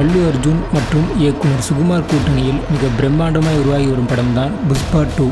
அல்லு அர்ஜுன் மற்றும் இயக்குனர் சுகுமார் கூட்டணியில் மிக பிரம்மாண்டமாய் உருவாகி வரும் படம் தான் புஷ்பா டூ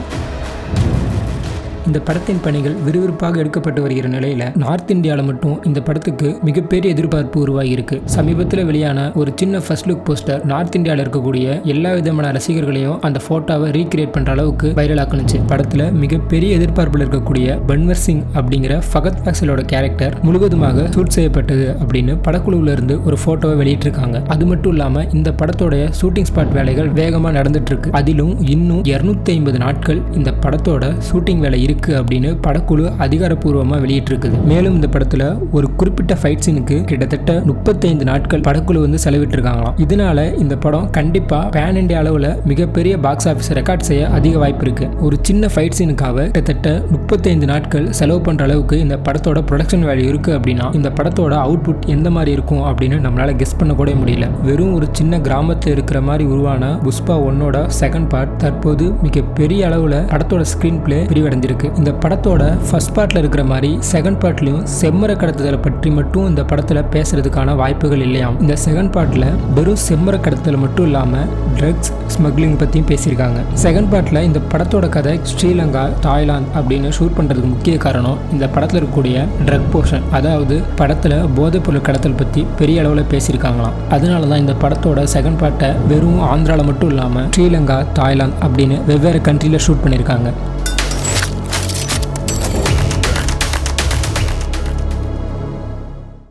இந்த படத்தின் பணிகள் விறுவிறுப்பாக எடுக்கப்பட்டு வருகிற நிலையில நார்த் இந்தியாவில் மட்டும் இந்த படத்துக்கு மிகப்பெரிய எதிர்பார்ப்பு உருவாகி இருக்கு சமீபத்தில் வெளியான ஒரு சின்ன ஃபர்ஸ்ட் லுக் போஸ்டர் நார்த் இந்தியாவில் இருக்கக்கூடிய எல்லா விதமான ரசிகர்களையும் அந்த போட்டோவை ரீக்ரியேட் பண்ற அளவுக்கு வைரல் ஆக்குனுச்சு படத்துல மிகப்பெரிய எதிர்பார்ப்பில் இருக்கக்கூடிய பன்வர் சிங் அப்படிங்கிற ஃபகத் ஃபாசிலோட கேரக்டர் முழுவதுமாக ஷூட் செய்யப்பட்டது அப்படின்னு படக்குழுவுல இருந்து ஒரு போட்டோவை வெளியிட்டிருக்காங்க அது மட்டும் இல்லாம இந்த படத்தோட ஷூட்டிங் ஸ்பாட் வேலைகள் வேகமாக நடந்துட்டு இருக்கு அதிலும் இன்னும் இருநூத்தி ஐம்பது நாட்கள் இந்த படத்தோட ஷூட்டிங் வேலை இருக்கு அப்படின்னு படக்குழு அதிகாரப்பூர்வமாக வெளியிட்டிருக்குது மேலும் இந்த படத்துல ஒரு குறிப்பிட்ட ஃபைட் சீனுக்கு கிட்டத்தட்ட முப்பத்தைந்து நாட்கள் படக்குழு வந்து செலவிட்டிருக்காங்களாம் இதனால இந்த படம் கண்டிப்பா பேன் இண்டியா அளவில் மிகப்பெரிய பாக்ஸ் ஆஃபீஸ் ரெக்கார்ட் செய்ய அதிக வாய்ப்பு இருக்கு ஒரு சின்ன ஃபைட் சீனுக்காக கிட்டத்தட்ட முப்பத்தைந்து நாட்கள் செலவு பண்ற அளவுக்கு இந்த படத்தோட ப்ரொடக்ஷன் வேல்யூ இருக்கு அப்படின்னா இந்த படத்தோட அவுட்புட் எந்த மாதிரி இருக்கும் அப்படின்னு நம்மளால கெஸ் பண்ண கூட முடியல வெறும் ஒரு சின்ன கிராமத்தில் இருக்கிற மாதிரி உருவான புஷ்பா ஒன்னோட செகண்ட் பார்ட் தற்போது மிக பெரிய அளவில் படத்தோட ஸ்க்ரீன் பிளே பிரிவடைஞ்சிருக்கு இந்த படத்தோட ஃபர்ஸ்ட் பார்ட்ல இருக்கிற மாதிரி செகண்ட் பார்ட்லயும் செம்மர கடத்துதலை பற்றி மட்டும் இந்த படத்துல பேசுறதுக்கான வாய்ப்புகள் இல்லையாம் இந்த செகண்ட் பார்ட்ல வெறும் செம்மர கடத்துதல் மட்டும் இல்லாம ட்ரக்ஸ் ஸ்மக்லிங் பற்றியும் பேசியிருக்காங்க செகண்ட் பார்ட்ல இந்த படத்தோட கதை ஸ்ரீலங்கா தாய்லாந்து அப்படின்னு ஷூட் பண்றதுக்கு முக்கிய காரணம் இந்த படத்துல இருக்கக்கூடிய ட்ரக் போர்ஷன் அதாவது படத்துல போதைப் பொருள் கடத்தல் பத்தி பெரிய அளவில் பேசியிருக்காங்களாம் அதனால தான் இந்த படத்தோட செகண்ட் பார்ட்டை வெறும் ஆந்திராவில் மட்டும் இல்லாமல் ஸ்ரீலங்கா தாய்லாந்து அப்படின்னு வெவ்வேறு கண்ட்ரியில் ஷூட் பண்ணியிருக்காங்க